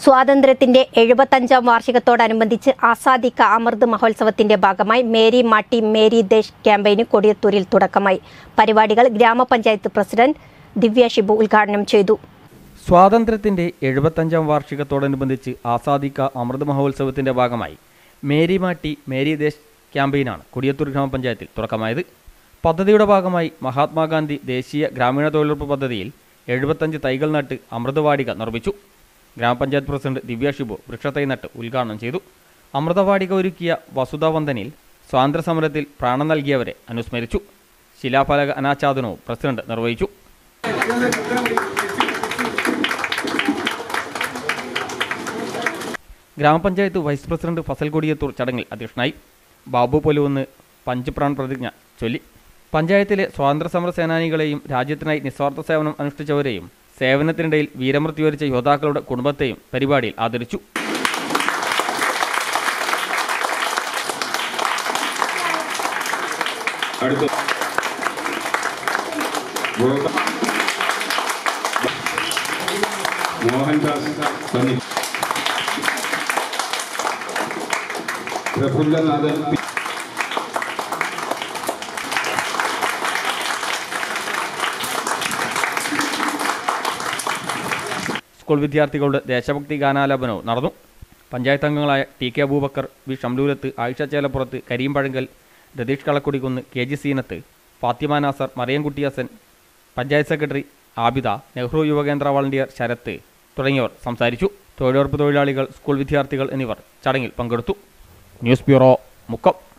സ്വാതന്ത്ര്യത്തിന്റെ എഴുപത്തഞ്ചാം വാർഷികത്തോടനുബന്ധിച്ച് ആസാദി കാ അമൃത് മഹോത്സവത്തിന്റെ ഭാഗമായി മേരി മാട്ടി മേരി ദേശ് ക്യാമ്പയിന് കൊടിയത്തൂരിൽ തുടക്കമായി പരിപാടികൾ ഗ്രാമപഞ്ചായത്ത് പ്രസിഡന്റ് ദിവ്യ ഷിബു ഉദ്ഘാടനം ചെയ്തു സ്വാതന്ത്ര്യത്തിന്റെ എഴുപത്തഞ്ചാം വാർഷികത്തോടനുബന്ധിച്ച് ആസാദിക്ക അമൃത് മഹോത്സവത്തിന്റെ ഭാഗമായി മേരി മാട്ടി മേരി ദേശ് ക്യാമ്പയിനാണ് കൊടിയത്തൂർ ഗ്രാമപഞ്ചായത്തിൽ തുടക്കമായത് പദ്ധതിയുടെ ഭാഗമായി മഹാത്മാഗാന്ധി ദേശീയ ഗ്രാമീണ തൊഴിലുറപ്പ് പദ്ധതിയിൽ എഴുപത്തഞ്ച് തൈകൾ നട്ട് അമൃതവാടിക നിർമ്മിച്ചു ഗ്രാമപഞ്ചായത്ത് പ്രസിഡന്റ് ദിവ്യ ഷിബു വൃക്ഷത്തൈ നട്ട് ഉദ്ഘാടനം ചെയ്തു അമൃതവാടിക ഒരുക്കിയ വസുധാവന്ദനിൽ സ്വാതന്ത്ര്യസമരത്തിൽ പ്രാണം നൽകിയവരെ അനുസ്മരിച്ചു ശിലാഫലക അനാച്ഛാദനവും പ്രസിഡന്റ് നിർവഹിച്ചു ഗ്രാമപഞ്ചായത്ത് വൈസ് പ്രസിഡന്റ് ഫസൽ കൊടിയത്തൂർ ചടങ്ങിൽ അധ്യക്ഷനായി ബാബു പൊലുവെന്ന് പഞ്ചപ്രാൺ പ്രതിജ്ഞ ചൊല്ലി പഞ്ചായത്തിലെ സ്വാതന്ത്ര്യസമര സേനാനികളെയും രാജ്യത്തിനായി നിസ്വാർത്ഥ സേവനം അനുഷ്ഠിച്ചവരെയും സേവനത്തിനിടയിൽ വീരമൃത്യു വരിച്ച യോദ്ധാക്കളുടെ കുടുംബത്തെയും പരിപാടിയിൽ ആദരിച്ചു അടുത്ത ഗോപ- മോഹൻദാസ് സന്നി പ്രഫുല്ലനാഥൻ പി. സ്കൂൾ വിദ്യാർത്ഥികളുടെ ദേശഭക്തി ഗാനാലാപനവും നടന്നു പഞ്ചായത്ത് അംഗങ്ങളായ T K Aboobacker V Shamlurath Ayisha Chelappurath Kareem Pazhankal Ratheesh Kalakkudikkunnu K G Seenath Fathima Nasar Mariyamkutty Hasan panchayat secretary Abida Nehru Yuvakendra volunteer Sarath തുടങ്ങിയവർ സംസാരിച്ചു തൊഴിലുറപ്പ് തൊഴിലാളികൾ സ്കൂൾ വിദ്യാർത്ഥികൾ എന്നിവർ ചടങ്ങിൽ പങ്കെടുത്തു ന്യൂസ് ബ്യൂറോ മുക്കം